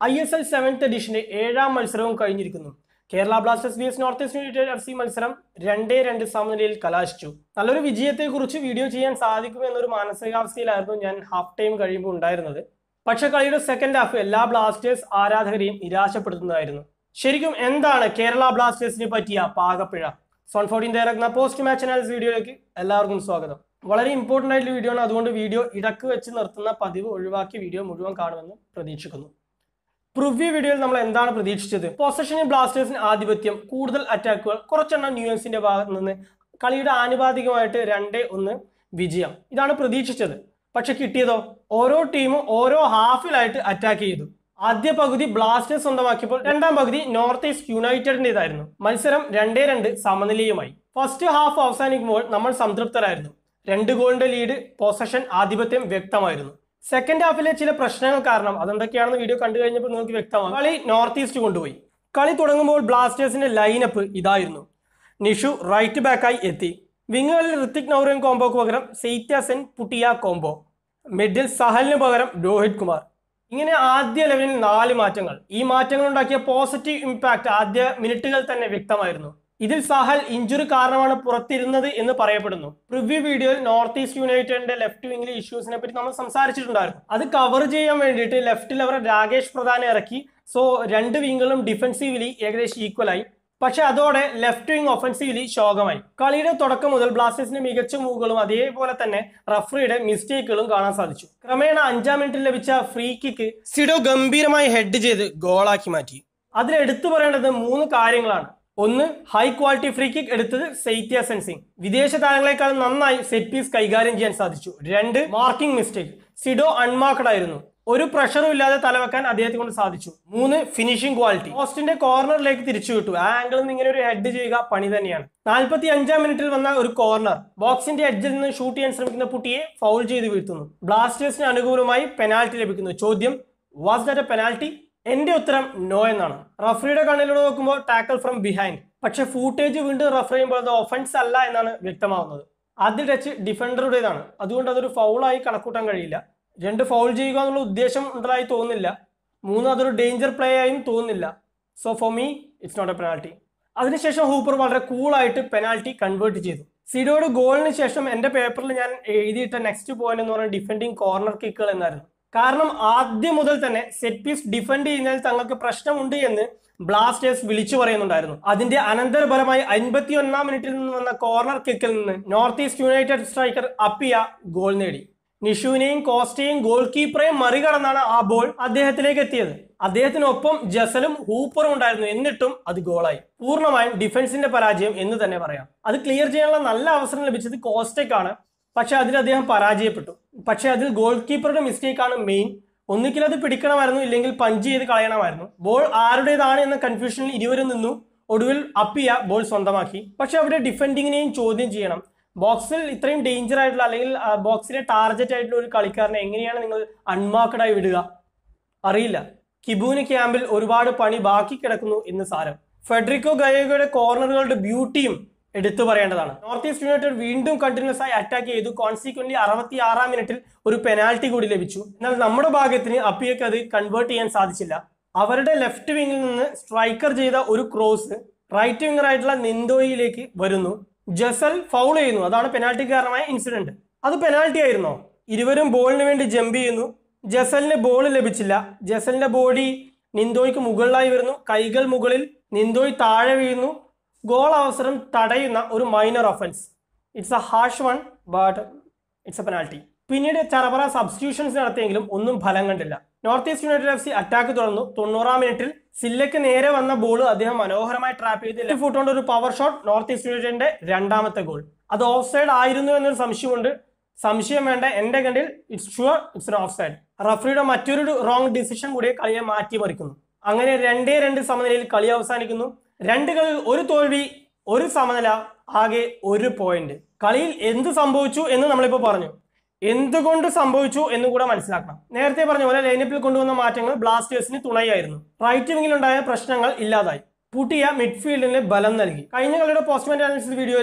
I S L seventh എഡിഷന്റെ ഏഴാം മത്സരവും കഴിഞ്ഞിരിക്കുന്നു Kerala Blasters V S North East United F C മത്സരം രണ്ടേ രണ്ട് സമനിലയിൽ കലാശിച്ചു നല്ലൊരു വിജയത്തെക്കുറിച്ച് വീഡിയോ ചെയ്യാൻ സാധിക്കും എന്നൊരു മാനസികാവസ്ഥയിലായിരുന്നു ഞാൻ ഹാഫ് ടൈം കഴിയുമ്പോൾ ഉണ്ടായിരുന്നത് പക്ഷെ കളിയുടെ സെക്കൻഡ് ഹാഫ് എല്ലാ ബ്ലാസ്റ്റേഴ്സ് ആരാധകരെയും നിരാശപ്പെടുത്തുന്നതായിരുന്നു ശരിക്കും എന്താണ് കേരള ബ്ലാസ്റ്റേഴ്സിനെ പറ്റിയ പാകപ്പിഴ സോൺ ഫോർട്ടീൻ ഇറക്കുന്ന പോസ്റ്റ് മാച്ച് അനാലിസ് വീഡിയോയിലേക്ക് എല്ലാവർക്കും സ്വാഗതം വളരെ ഇമ്പോർട്ടൻ്റ് ആയിട്ടുള്ള വീഡിയോ ആണ് അതുകൊണ്ട് വീഡിയോ ഇടക്ക് വെച്ച് നിർത്തുന്ന പതിവ് ഒഴിവാക്കി വീഡിയോ മുഴുവൻ കാണുമെന്ന് പ്രതീക്ഷിക്കുന്നു പ്രിവ്യൂ വീഡിയോയിൽ നമ്മൾ എന്താണ് പ്രതീക്ഷിച്ചത് പൊസഷനിൽ ബ്ലാസ്റ്റേഴ്സിന് ആധിപത്യം കൂടുതൽ അറ്റാക്കുകൾ കുറച്ചെണ്ണം ന്യൂയൻസിന്റെ ഭാഗത്ത് നിന്ന് കളിയുടെ ആനുപാതികമായിട്ട് രണ്ടേ ഒന്ന് വിജയം ഇതാണ് പ്രതീക്ഷിച്ചത് പക്ഷെ കിട്ടിയതോ ഓരോ ടീമും ഓരോ ഹാഫിലായിട്ട് അറ്റാക്ക് ചെയ്തു ആദ്യ പകുതി ബ്ലാസ്റ്റേഴ്സ് സ്വന്തമാക്കിയപ്പോൾ രണ്ടാം പകുതി നോർത്ത് ഈസ്റ്റ് യുണൈറ്റഡിന്റേതായിരുന്നു മത്സരം രണ്ടേ രണ്ട് സമനിലയുമായി ഫസ്റ്റ് ഹാഫ് അവസാനിക്കുമ്പോൾ നമ്മൾ സംതൃപ്തരായിരുന്നു രണ്ട് ഗോളിന്റെ ലീഡ് പൊസഷൻ ആധിപത്യം വ്യക്തമായിരുന്നു സെക്കൻഡ് ഹാഫിലെ ചില പ്രശ്നങ്ങൾ കാരണം അതെന്തൊക്കെയാണെന്ന് വീഡിയോ കണ്ടു കഴിഞ്ഞപ്പോൾ നിങ്ങൾക്ക് വ്യക്തമാണ് കളി നോർത്ത് ഈസ്റ്റ് കൊണ്ടുപോയി കളി തുടങ്ങുമ്പോൾ ബ്ലാസ്റ്റേഴ്സിന്റെ ലൈനപ്പ് ഇതായിരുന്നു നിഷു റൈറ്റ് ബാക്കായി എത്തി വിങ്ങുകളിൽ ഋത്തിക് നൗറിയൻ കോംബോക്ക് പകരം Seityasen Puitea combo middle സഹലിന് പകരം രോഹിത് കുമാർ ഇങ്ങനെ ആദ്യ ലെവലിൽ നാല് മാറ്റങ്ങൾ ഈ മാറ്റങ്ങൾ ഉണ്ടാക്കിയ പോസിറ്റീവ് ഇമ്പാക്ട് ആദ്യ മിനിറ്റുകൾ തന്നെ വ്യക്തമായിരുന്നു ഇതിൽ സഹൽ ഇഞ്ചുറി കാരണമാണ് പുറത്തിരുന്നത് എന്ന് പറയപ്പെടുന്നു പ്രിവ്യൂ വീഡിയോയിൽ നോർത്ത് ഈസ്റ്റ് യുണൈറ്റഡിന്റെ ലെഫ്റ്റ് വിംഗിലെ ഇഷ്യൂസിനെ പറ്റി നമ്മൾ സംസാരിച്ചിട്ടുണ്ടായിരുന്നു അത് കവർ ചെയ്യാൻ വേണ്ടിയിട്ട് ലെഫ്റ്റിൽ അവർ രാകേഷ് പ്രധാനെ ഇറക്കി സോ രണ്ട് വിങ്ങുകളും ഡിഫൻസീവ്ലി ഏകദേശം ഈക്വലായി പക്ഷെ അതോടെ ലെഫ്റ്റ് വിങ് ഒഫൻസീവ്ലി ശോകമായി കളിയുടെ തുടക്കം മുതൽ ബ്ലാസ്റ്റേഴ്സിന്റെ മികച്ച മൂവുകളും അതേപോലെ തന്നെ റഫറിയുടെ മിസ്റ്റേക്കുകളും കാണാൻ സാധിച്ചു ക്രമേണ അഞ്ചാം മിനിറ്റിൽ ലഭിച്ച ഫ്രീ കിക്ക് സിഡോ ഗംഭീരമായി ഹെഡ് ചെയ്ത് ഗോളാക്കി മാറ്റി അതിൽ എടുത്തു പറയേണ്ടത് മൂന്ന് കാര്യങ്ങളാണ് ഒന്ന് ഹൈ ക്വാളിറ്റി ഫ്രീ കിക്ക് എടുത്തത് സെയ്ത്യ സെൻസിംഗ് വിദേശ താരങ്ങളെക്കാൾ നന്നായി സെറ്റ് പീസ് കൈകാര്യം ചെയ്യാൻ സാധിച്ചു രണ്ട് മാർക്കിംഗ് മിസ്റ്റേക്ക് സിഡോ അൺമാർക്കഡ് ആയിരുന്നു ഒരു പ്രഷറും ഇല്ലാതെ തലവെക്കാൻ അദ്ദേഹത്തെ കൊണ്ട് സാധിച്ചു മൂന്ന് ഫിനിഷിംഗ് ക്വാളിറ്റി പോസ്റ്റിന്റെ കോർണറിലേക്ക് തിരിച്ചു വിട്ടു ആ ആംഗിളിൽ നിന്ന് ഇങ്ങനെ ഒരു ഹെഡ് ചെയ്യുക പണി തന്നെയാണ് നാൽപ്പത്തി അഞ്ചാം മിനിറ്റിൽ വന്ന ഒരു കോർണർ ബോക്സിന്റെ എഡ്ജിൽ നിന്ന് ഷൂട്ട് ചെയ്യാൻ ശ്രമിക്കുന്ന പുട്ടിയെ ഫൗൾ ചെയ്ത് വീഴ്ത്തുന്നു ബ്ലാസ്റ്റേഴ്സിന് അനുകൂലമായി പെനാൽറ്റി ലഭിക്കുന്നു ചോദ്യം വാസ് ദാറ്റ് എ പെനാൽറ്റി എന്റെ ഉത്തരം നോ എന്നാണ് റഫറിയുടെ കണ്ണിലൂടെ നോക്കുമ്പോൾ ടാക്കൽ ഫ്രം ബിഹൈൻഡ് പക്ഷെ ഫൂട്ടേജ് വീണ്ടും റഫർ ചെയ്യുമ്പോൾ അത് ഒഫൻസ് അല്ല എന്നാണ് വ്യക്തമാവുന്നത് ആദ്യ ടച്ച് ഡിഫൻഡറുടേതാണ് അതുകൊണ്ട് അതൊരു ഫൗളായി കണക്കൂട്ടാൻ കഴിയില്ല രണ്ട് ഫൗൾ ചെയ്യുക എന്നുള്ള ഉദ്ദേശം ഉള്ളതായി തോന്നുന്നില്ല മൂന്ന് അതൊരു ഡേഞ്ചർ പ്ലേ ആയും തോന്നുന്നില്ല so for me it's not a penalty അതിനുശേഷം ഹൂപ്പർ വളരെ കൂളായിട്ട് പെനാൽറ്റി കൺവേർട്ട് ചെയ്തു സിഡോയുടെ ഗോളിന് ശേഷം എൻ്റെ പേപ്പറിൽ ഞാൻ എഴുതിയിട്ട നെക്സ്റ്റ് പോയിന്റ് എന്ന് പറയുന്നത് ഡിഫെൻഡിങ് കോർണർ കിക്കുകൾ എന്നായിരുന്നു കാരണം ആദ്യം മുതൽ തന്നെ സെറ്റ് പീസ് ഡിഫെൻഡ് ചെയ്യുന്നതിൽ തങ്ങൾക്ക് പ്രശ്നമുണ്ട് എന്ന് ബ്ലാസ്റ്റേഴ്സ് വിളിച്ചു പറയുന്നുണ്ടായിരുന്നു അതിന്റെ അനന്തരഫലമായി അൻപത്തി ഒന്നാം മിനിറ്റിൽ നിന്ന് വന്ന കോർണർ കിക്കിൽ നിന്ന് North East United striker Appiah goal നേടി നിഷുവിനെയും കോസ്റ്റയെയും ഗോൾ കീപ്പറെയും മറികടന്നാണ് ആ ബോൾ അദ്ദേഹത്തിലേക്ക് എത്തിയത് അദ്ദേഹത്തിനൊപ്പം ജസലും ഹൂപ്പറും ഉണ്ടായിരുന്നു എന്നിട്ടും അത് ഗോളായി പൂർണ്ണമായും ഡിഫൻസിന്റെ പരാജയം എന്ന് തന്നെ പറയാം അത് ക്ലിയർ ചെയ്യാനുള്ള നല്ല അവസരം ലഭിച്ചത് കോസ്റ്റയ്ക്കാണ് പക്ഷെ അതിൽ അദ്ദേഹം പരാജയപ്പെട്ടു പക്ഷെ അതിൽ ഗോൾ കീപ്പറുടെ മിസ്റ്റേക്ക് ആണ് മെയിൻ ഒന്നിക്കിൽ അത് പിടിക്കണമായിരുന്നു ഇല്ലെങ്കിൽ പഞ്ച് ചെയ്ത് കളയണമായിരുന്നു ബോൾ ആരുടേതാണ് എന്ന കൺഫ്യൂഷനിൽ ഇരുവരും നിന്നു ഒടുവിൽ അപ്പിയ ബോൾ സ്വന്തമാക്കി പക്ഷെ അവിടെ ഡിഫെൻഡിങ്ങിനെയും ചോദ്യം ചെയ്യണം ബോക്സിൽ ഇത്രയും ഡേഞ്ചർ ആയിട്ടുള്ള അല്ലെങ്കിൽ ബോക്സിലെ ടാർഗറ്റ് ആയിട്ടുള്ള ഒരു കളിക്കാരനെ എങ്ങനെയാണ് നിങ്ങൾ അൺമാർക്കഡ് ആയി വിടുക അറിയില്ല കിബൂന് ക്യാമ്പിൽ ഒരുപാട് പണി ബാക്കി കിടക്കുന്നു എന്ന് സാരം ഫെഡറിക്കോ ഗയേഗോയുടെ കോർണറുകളുടെ ബ്യൂട്ടിയും എടുത്തു പറയേണ്ടതാണ് നോർത്ത് ഈസ്റ്റ് യുണൈറ്റഡ് വീണ്ടും കണ്ടിന്യൂസ് ആയി അറ്റാക്ക് ചെയ്തു കോൺസിക്വന്റ്ലി അറുപത്തി ആറാം മിനിറ്റിൽ ഒരു പെനാൽറ്റി കൂടി ലഭിച്ചു എന്നാൽ നമ്മുടെ ഭാഗ്യത്തിന് അപ്പിയക്ക് അത് കൺവേർട്ട് ചെയ്യാൻ സാധിച്ചില്ല അവരുടെ ലെഫ്റ്റ് വിങ്ങിൽ നിന്ന് സ്ട്രൈക്കർ ചെയ്ത ഒരു ക്രോസ് റൈറ്റ് വിങ്ങർ ആയിട്ടുള്ള നിന്തോയിലേക്ക് വരുന്നു ജസൽ ഫൗൾ ചെയ്യുന്നു അതാണ് പെനാൽറ്റി കാരണമായ ഇൻസിഡന്റ് അത് പെനാൽറ്റി ആയിരുന്നോ ഇരുവരും ബോളിന് വേണ്ടി ജമ്പ് ചെയ്യുന്നു ജസലിന് ബോൾ ലഭിച്ചില്ല ജസലിന്റെ ബോഡി നിന്തോയ്ക്ക് മുകളിലായി വരുന്നു കൈകൾ മുകളിൽ നിന്തോയ് താഴെ വീഴുന്നു ഗോൾ അവസരം തടയുന്ന ഒരു minor offence it's a harsh one but it's a penalty പിന്നീട് ചറപറ സബ്സ്റ്റിറ്റ്യൂഷൻസ് നടത്തിയെങ്കിലും ഒന്നും ഫലം കണ്ടില്ല North East United F C attack തുടർന്നു തൊണ്ണൂറാം മിനിറ്റിൽ സില്ലയ്ക്ക് നേരെ വന്ന ബോൾ അദ്ദേഹം മനോഹരമായി ട്രാപ്പ് ചെയ്ത് ലെഫ്റ്റ് ഫുട്ട് കൊണ്ട് ഒരു പവർ ഷോട്ട് നോർത്ത് ഈസ്റ്റ് യുണൈറ്റഡിന്റെ രണ്ടാമത്തെ ഗോൾ അത് ഓഫ് സൈഡ് ആയിരുന്നു എന്നൊരു സംശയമുണ്ട് സംശയം വേണ്ട എന്റെ കണ്ടിൽ it's sure it's offside റഫറിയുടെ മറ്റൊരു റോങ് ഡിസിഷൻ കൂടി കളിയെ മാറ്റിമറിക്കുന്നു അങ്ങനെ രണ്ടേ രണ്ട് സമനിലയിൽ കളി അവസാനിക്കുന്നു രണ്ട് കളിയിൽ ഒരു തോൽവി ഒരു സമനില ആകെ ഒരു പോയിന്റ് കളിയിൽ എന്ത് സംഭവിച്ചു എന്ന് നമ്മളിപ്പോൾ പറഞ്ഞു എന്തുകൊണ്ട് സംഭവിച്ചു എന്ന് കൂടെ മനസ്സിലാക്കണം നേരത്തെ പറഞ്ഞ പോലെ ലൈനപ്പിൽ കൊണ്ടുവന്ന മാറ്റങ്ങൾ ബ്ലാസ്റ്റേഴ്സിന് തുണയായിരുന്നു റൈറ്റ് വിങ്ങിലുണ്ടായ പ്രശ്നങ്ങൾ ഇല്ലാതായി പുട്ടിയ മിഡ്ഫീൽഡിന് ബലം നൽകി കഴിഞ്ഞ കളിയുടെ പോസ്റ്റ്മെന്റ് അനാലിസിസ് വീഡിയോയിൽ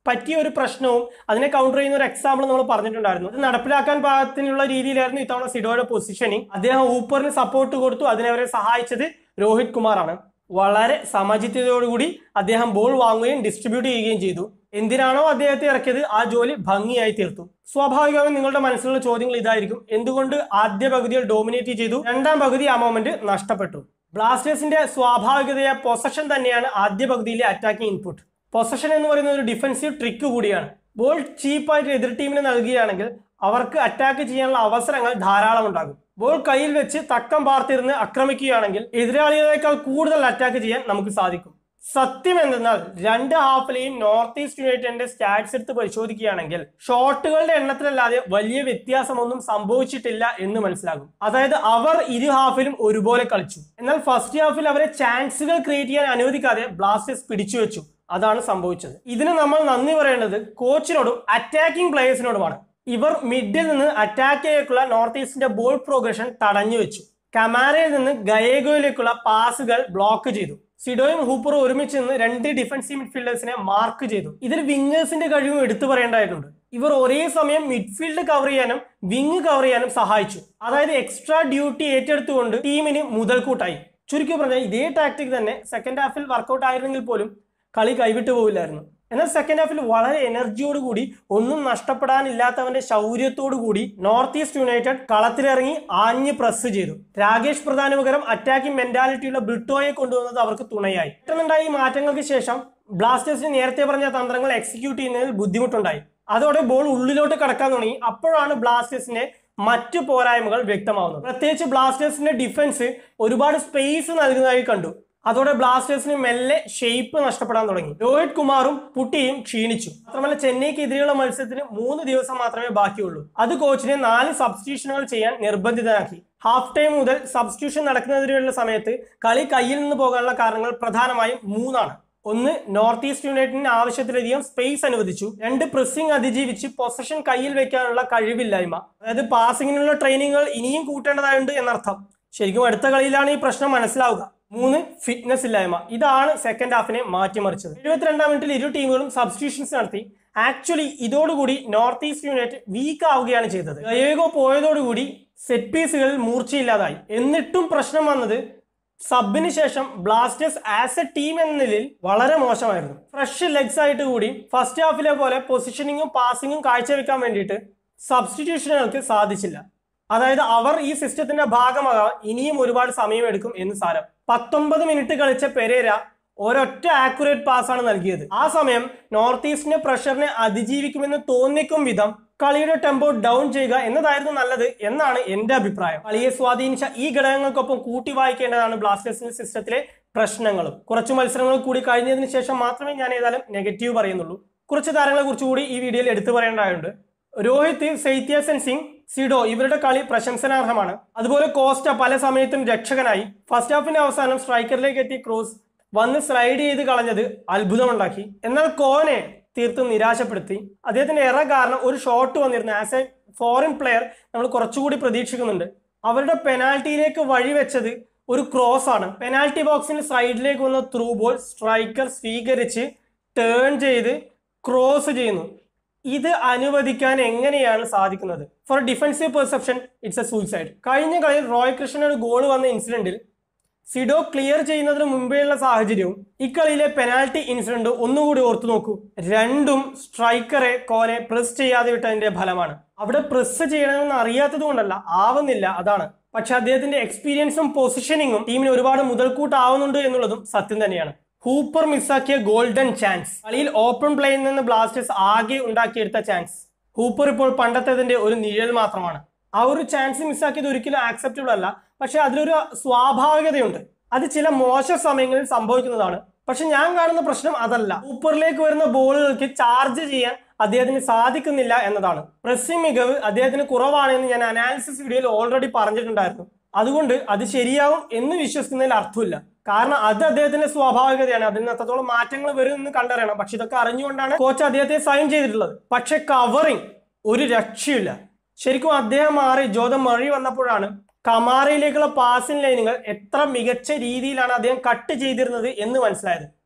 പറ്റിയ ഒരു പ്രശ്നവും അതിനെ കൗണ്ടർ ചെയ്യുന്ന ഒരു എക്സാമ്പിൾ നമ്മൾ പറഞ്ഞിട്ടുണ്ടായിരുന്നു ഇത് നടപ്പിലാക്കാൻ പാകത്തിനുള്ള രീതിയിലായിരുന്നു ഇത്തവണ സിഡോയുടെ പൊസിഷനിങ് അദ്ദേഹം ഊപ്പറിന് സപ്പോർട്ട് കൊടുത്തു അതിനെ അവരെ സഹായിച്ചത് രോഹിത് കുമാറാണ് വളരെ സമചിത്തതയോടുകൂടി അദ്ദേഹം ബോൾ വാങ്ങുകയും ഡിസ്ട്രിബ്യൂട്ട് ചെയ്യുകയും ചെയ്തു എന്തിനാണോ അദ്ദേഹത്തെ ഇറക്കിയത് ആ ജോലി ഭംഗിയായി തീർത്തു സ്വാഭാവികമായും നിങ്ങളുടെ മനസ്സിലുള്ള ചോദ്യങ്ങൾ ഇതായിരിക്കും എന്തുകൊണ്ട് ആദ്യ പകുതിയിൽ ഡോമിനേറ്റ് ചെയ്തു രണ്ടാം പകുതി ആ മൊമെന്റ് നഷ്ടപ്പെട്ടു ബ്ലാസ്റ്റേഴ്സിന്റെ സ്വാഭാവികതയായ പൊസഷൻ തന്നെയാണ് ആദ്യ പകുതിയിലെ അറ്റാക്കിംഗ് ഇൻപുട്ട് പൊസഷൻ എന്ന് പറയുന്ന ഒരു ഡിഫൻസീവ് ട്രിക്ക് കൂടിയാണ് ബോൾ ചീപ്പായിട്ട് എതിർ ടീമിന് നൽകുകയാണെങ്കിൽ അവർക്ക് അറ്റാക്ക് ചെയ്യാനുള്ള അവസരങ്ങൾ ധാരാളം ഉണ്ടാകും ബോൾ കയ്യിൽ വെച്ച് തക്കം പാർത്തിരുന്ന് ആക്രമിക്കുകയാണെങ്കിൽ എതിരാളികളെക്കാൾ കൂടുതൽ അറ്റാക്ക് ചെയ്യാൻ നമുക്ക് സാധിക്കും സത്യം എന്തെന്നാൽ രണ്ട് ഹാഫിലെയും നോർത്ത് ഈസ്റ്റ് യുണൈറ്റഡിന്റെ സ്റ്റാറ്റ്സ് എടുത്ത് പരിശോധിക്കുകയാണെങ്കിൽ ഷോട്ടുകളുടെ എണ്ണത്തിലല്ലാതെ വലിയ വ്യത്യാസമൊന്നും സംഭവിച്ചിട്ടില്ല എന്ന് മനസ്സിലാകും അതായത് അവർ ഇരു ഹാഫിലും ഒരുപോലെ കളിച്ചു എന്നാൽ ഫസ്റ്റ് ഹാഫിൽ അവരെ ചാൻസുകൾ ക്രിയേറ്റ് ചെയ്യാൻ അനുവദിക്കാതെ ബ്ലാസ്റ്റേഴ്സ് പിടിച്ചു വെച്ചു അതാണ് സംഭവിച്ചത് ഇതിന് നമ്മൾ നന്ദി പറയേണ്ടത് കോച്ചിനോടും അറ്റാക്കിംഗ് പ്ലേയേഴ്സിനോടുമാണ് ഇവർ മിഡിൽ നിന്ന് അറ്റാക്കിലേക്കുള്ള നോർത്ത് ഈസ്റ്റിന്റെ ബോൾ പ്രോഗ്രഷൻ തടഞ്ഞു വെച്ചു കമാരയിൽ നിന്ന് ഗയേഗോയിലേക്കുള്ള പാസുകൾ ബ്ലോക്ക് ചെയ്തു സിഡോയും ഹൂപ്പറും ഒരുമിച്ച് നിന്ന് രണ്ട് ഡിഫൻസീവ് മിഡ്ഫീൽഡേഴ്സിനെ മാർക്ക് ചെയ്തു ഇതിൽ വിങ്ങേഴ്സിന്റെ കഴിവും എടുത്തു പറയേണ്ടതായിട്ടുണ്ട് ഇവർ ഒരേ സമയം മിഡ്ഫീൽഡ് കവർ ചെയ്യാനും വിങ് കവർ ചെയ്യാനും സഹായിച്ചു അതായത് എക്സ്ട്രാ ഡ്യൂട്ടി ഏറ്റെടുത്തുകൊണ്ട് ടീമിന് മുതൽക്കൂട്ടായി ചുരുക്കി പറഞ്ഞാൽ ഇതേ ടാക്ടിക് തന്നെ സെക്കൻഡ് ഹാഫിൽ വർക്കൗട്ട് ആയിരുന്നെങ്കിൽ പോലും കളി കൈവിട്ടു പോവില്ലായിരുന്നു എന്നാൽ സെക്കൻഡ് ഹാഫിൽ വളരെ എനർജിയോടുകൂടി ഒന്നും നഷ്ടപ്പെടാനില്ലാത്തവന്റെ ശൗര്യത്തോടു കൂടി നോർത്ത് ഈസ്റ്റ് യുണൈറ്റഡ് കളത്തിലിറങ്ങി ആഞ്ഞ് പ്രസ് ചെയ്തു രാകേഷ് പ്രധാന പകരം അറ്റാക്കിംഗ് മെന്റാലിറ്റിയുള്ള ബ്രിട്ടോയെ കൊണ്ടുവന്നത് അവർക്ക് തുണയായി പെട്ടെന്നുണ്ടായ ഈ മാറ്റങ്ങൾക്ക് ശേഷം ബ്ലാസ്റ്റേഴ്സിന് നേരത്തെ പറഞ്ഞ തന്ത്രങ്ങൾ എക്സിക്യൂട്ട് ചെയ്യുന്നതിൽ ബുദ്ധിമുട്ടുണ്ടായി അതോടെ ബോൾ ഉള്ളിലോട്ട് കടക്കാൻ തുടങ്ങി അപ്പോഴാണ് ബ്ലാസ്റ്റേഴ്സിന്റെ മറ്റു പോരായ്മകൾ വ്യക്തമാവുന്നത് പ്രത്യേകിച്ച് ബ്ലാസ്റ്റേഴ്സിന്റെ ഡിഫൻസ് ഒരുപാട് സ്പേസ് നൽകുന്നതായി കണ്ടു അതോടെ ബ്ലാസ്റ്റേഴ്സിന് മെല്ലെ ഷേപ്പ് നഷ്ടപ്പെടാൻ തുടങ്ങി രോഹിത് കുമാറും പുട്ടിയും ക്ഷീണിച്ചു മാത്രമല്ല ചെന്നൈക്കെതിരെയുള്ള മത്സരത്തിന് മൂന്ന് ദിവസം മാത്രമേ ബാക്കിയുള്ളൂ അത് കോച്ചിനെ നാല് സബ്സ്റ്റിറ്റ്യൂഷനുകൾ ചെയ്യാൻ നിർബന്ധിതനാക്കി ഹാഫ് ടൈം മുതൽ സബ്സ്റ്റിറ്റ്യൂഷൻ നടക്കുന്നതിനുള്ള സമയത്ത് കളി കയ്യിൽ നിന്ന് പോകാനുള്ള കാരണങ്ങൾ പ്രധാനമായും മൂന്നാണ് ഒന്ന് നോർത്ത് ഈസ്റ്റ് യുണൈറ്റഡിന് ആവശ്യത്തിലധികം സ്പേസ് അനുവദിച്ചു രണ്ട് പ്രസ്സിംഗ് അതിജീവിച്ച് പൊസഷൻ കയ്യിൽ വെക്കാനുള്ള കഴിവില്ലായ്മ അതായത് പാസിങ്ങിനുള്ള ട്രെയിനിങ്ങുകൾ ഇനിയും കൂട്ടേണ്ടതായുണ്ട് എന്നർത്ഥം ശരിക്കും അടുത്ത കളിയിലാണ് ഈ പ്രശ്നം മനസ്സിലാവുക മൂന്ന് ഫിറ്റ്നസ് ഇല്ലായ്മ ഇതാണ് സെക്കൻഡ് ഹാഫിനെ മാറ്റിമറിച്ചത് എഴുപത്തിരണ്ടാം മിനിറ്റിൽ ഇരു ടീമുകളും സബ്സ്റ്റിറ്റ്യൂഷൻസ് നടത്തി ആക്ച്വലി ഇതോടുകൂടി നോർത്ത് ഈസ്റ്റ് യുണൈറ്റഡ് വീക്ക് ആവുകയാണ് ചെയ്തത് ഗയേഗോ പോയതോടുകൂടി സെറ്റ് പീസുകളിൽ മൂർച്ചയില്ലാതായി എന്നിട്ടും പ്രശ്നം വന്നത് സബിന് ശേഷം ബ്ലാസ്റ്റേഴ്സ് ആസ് എ ടീം എന്ന നിലയിൽ വളരെ മോശമായിരുന്നു ഫ്രഷ് ലെഗ്സ് ആയിട്ട് കൂടി ഫസ്റ്റ് ഹാഫിലെ പോലെ പൊസിഷനിങ്ങും പാസിങ്ങും കാഴ്ചവെക്കാൻ വേണ്ടിയിട്ട് സബ്സ്റ്റിറ്റ്യൂഷനുകൾക്ക് സാധിച്ചില്ല അതായത് അവർ ഈ സിസ്റ്റത്തിന്റെ ഭാഗമാകാൻ ഇനിയും ഒരുപാട് സമയമെടുക്കും എന്ന് സാരം പത്തൊമ്പത് മിനിറ്റ് കളിച്ച പെരേര ഒരൊറ്റ ആക്യുറേറ്റ് പാസ്സാണ് നൽകിയത് ആ സമയം നോർത്ത് ഈസ്റ്റിന്റെ പ്രഷറിനെ അതിജീവിക്കുമെന്ന് തോന്നിക്കും വിധം കളിയുടെ ടെമ്പോ ഡൗൺ ചെയ്യുക എന്നതായിരുന്നു നല്ലത് എന്നാണ് എന്റെ അഭിപ്രായം കളിയെ സ്വാധീനിച്ച ഈ ഘടകങ്ങൾക്കൊപ്പം കൂട്ടി വായിക്കേണ്ടതാണ് ബ്ലാസ്റ്റേഴ്സിന്റെ സിസ്റ്റത്തിലെ പ്രശ്നങ്ങളും കുറച്ച് മത്സരങ്ങൾ കൂടി കഴിഞ്ഞതിന് ശേഷം മാത്രമേ ഞാൻ ഏതായാലും നെഗറ്റീവ് പറയുന്നുള്ളൂ കുറച്ച് താരങ്ങളെ കുറിച്ച് കൂടി ഈ വീഡിയോയിൽ എടുത്തു പറയേണ്ടതായുണ്ട് രോഹിത് സൈത്യാസൻ സിംഗ് സിഡോ ഇവരുടെ കളി പ്രശംസനാർഹമാണ് അതുപോലെ കോസ്റ്റ പല സമയത്തും രക്ഷകനായി ഫസ്റ്റ് ഹാഫിന്റെ അവസാനം സ്ട്രൈക്കറിലേക്ക് എത്തിയ ക്രോസ് വന്ന് സ്ലൈഡ് ചെയ്ത് കളഞ്ഞത് അത്ഭുതമുണ്ടാക്കി എന്നാൽ കോനെ തീർത്തും നിരാശപ്പെടുത്തി അദ്ദേഹത്തിന്റെ എറ കാരണം ഒരു ഷോട്ട് വന്നിരുന്നു ആസ് എ ഫോറിൻ പ്ലെയർ നമ്മൾ കുറച്ചുകൂടി പ്രതീക്ഷിക്കുന്നുണ്ട് അവരുടെ പെനാൽറ്റിയിലേക്ക് വഴിവെച്ചത് ഒരു ക്രോസ് ആണ് പെനാൽറ്റി ബോക്സിന് സൈഡിലേക്ക് വന്ന ത്രൂ ബോൾ സ്ട്രൈക്കർ സ്വീകരിച്ച് ടേൺ ചെയ്ത് ക്രോസ് ചെയ്യുന്നു ഇത് അനുവദിക്കാൻ എങ്ങനെയാണ് സാധിക്കുന്നത് for defensive perception it's a suicide കഴിഞ്ഞ കളിയിൽ റോയ് കൃഷ്ണയുടെ ഗോൾ വന്ന ഇൻസിഡന്റിൽ സിഡോ ക്ലിയർ ചെയ്യുന്നതിന് മുമ്പേയുള്ള സാഹചര്യവും ഇക്കളിയിലെ പെനാൽറ്റി ഇൻസിഡന്റ് ഒന്നുകൂടി ഓർത്തു നോക്കൂ രണ്ടും സ്ട്രൈക്കറെ കോനെ പ്രസ് ചെയ്യാതെ വിട്ടതിന്റെ ഫലമാണ് അവിടെ പ്രസ് ചെയ്യണമെന്ന് അറിയാത്തത് കൊണ്ടല്ല ആവുന്നില്ല അതാണ് പക്ഷെ അദ്ദേഹത്തിന്റെ എക്സ്പീരിയൻസും പൊസിഷനിങ്ങും ടീമിന് ഒരുപാട് മുതൽക്കൂട്ടാവുന്നുണ്ട് എന്നുള്ളതും സത്യം തന്നെയാണ് ഹൂപ്പർ മിസ്സാക്കിയ ഗോൾഡൻ ചാൻസ് കളിയിൽ ഓപ്പൺ പ്ലേയിൽ നിന്ന് ബ്ലാസ്റ്റേഴ്സ് ആകെ ഉണ്ടാക്കിയെടുത്ത ചാൻസ് ഹൂപ്പർ ഇപ്പോൾ പണ്ടത്തേതിന്റെ ഒരു നിഴൽ മാത്രമാണ് ആ ഒരു ചാൻസ് മിസ്സാക്കിയത് ഒരിക്കലും ആക്സെപ്റ്റബിൾ അല്ല പക്ഷെ അതിലൊരു സ്വാഭാവികതയുണ്ട് അത് ചില മോശ സമയങ്ങളിൽ സംഭവിക്കുന്നതാണ് പക്ഷെ ഞാൻ കാണുന്ന പ്രശ്നം അതല്ല ഹൂപ്പറിലേക്ക് വരുന്ന ബോളുകൾക്ക് ചാർജ് ചെയ്യാൻ അദ്ദേഹത്തിന് സാധിക്കുന്നില്ല എന്നതാണ് പ്രസ്സിംഗ് മികവ് അദ്ദേഹത്തിന് കുറവാണെന്ന് ഞാൻ അനാലിസിസ് വീഡിയോയിൽ ഓൾറെഡി പറഞ്ഞിട്ടുണ്ടായിരുന്നു അതുകൊണ്ട് അത് ശരിയാവും എന്ന് വിശ്വസിക്കുന്നതിൽ അർത്ഥമില്ല കാരണം അത് അദ്ദേഹത്തിന്റെ സ്വാഭാവികതയാണ് അതിൽ നിന്ന് എത്രത്തോളം മാറ്റങ്ങൾ വരും എന്ന് കണ്ടറിയണം പക്ഷെ ഇതൊക്കെ അറിഞ്ഞുകൊണ്ടാണ് കോച്ച് അദ്ദേഹത്തെ സൈൻ ചെയ്തിട്ടുള്ളത് പക്ഷെ കവറിങ് ഒരു രക്ഷയില്ല ശരിക്കും അദ്ദേഹം മാറി ജോതം മഴി വന്നപ്പോഴാണ് കമാറയിലേക്കുള്ള പാസിംഗ് ലൈനുകൾ എത്ര മികച്ച രീതിയിലാണ് അദ്ദേഹം കട്ട് ചെയ്തിരുന്നത് എന്ന് മനസ്സിലായത്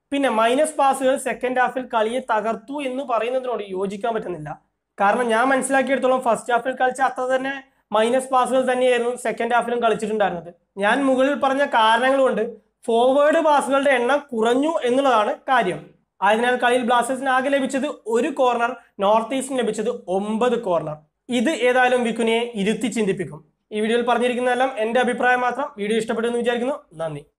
പിന്നെ മൈനസ് പാസുകൾ സെക്കൻഡ് ഹാഫിൽ കളിയെ തകർത്തു എന്ന് പറയുന്നതിനോട് യോജിക്കാൻ പറ്റുന്നില്ല കാരണം ഞാൻ മനസ്സിലാക്കിയെടുത്തോളം ഫസ്റ്റ് ഹാഫിൽ കളിച്ച അത്ര തന്നെ മൈനസ് പാസുകൾ തന്നെയായിരുന്നു സെക്കൻഡ് ഹാഫിലും കളിച്ചിട്ടുണ്ടായിരുന്നത് ഞാൻ മുകളിൽ പറഞ്ഞ കാരണങ്ങൾ കൊണ്ട് ഫോർവേഡ് പാസുകളുടെ എണ്ണം കുറഞ്ഞു എന്നുള്ളതാണ് കാര്യം അതിനാൽ കളിയിൽ ബ്ലാസ്റ്റേഴ്സിന് ആകെ ലഭിച്ചത് ഒരു കോർണർ നോർത്ത് ഈസ്റ്റിന് ലഭിച്ചത് ഒമ്പത് കോർണർ ഇത് ഏതായാലും വിക്കുനിയെ ഇരുത്തി ചിന്തിപ്പിക്കും ഈ വീഡിയോയിൽ പറഞ്ഞിരിക്കുന്നതെല്ലാം എന്റെ അഭിപ്രായം മാത്രം വീഡിയോ ഇഷ്ടപ്പെട്ടു എന്ന് വിചാരിക്കുന്നു നന്ദി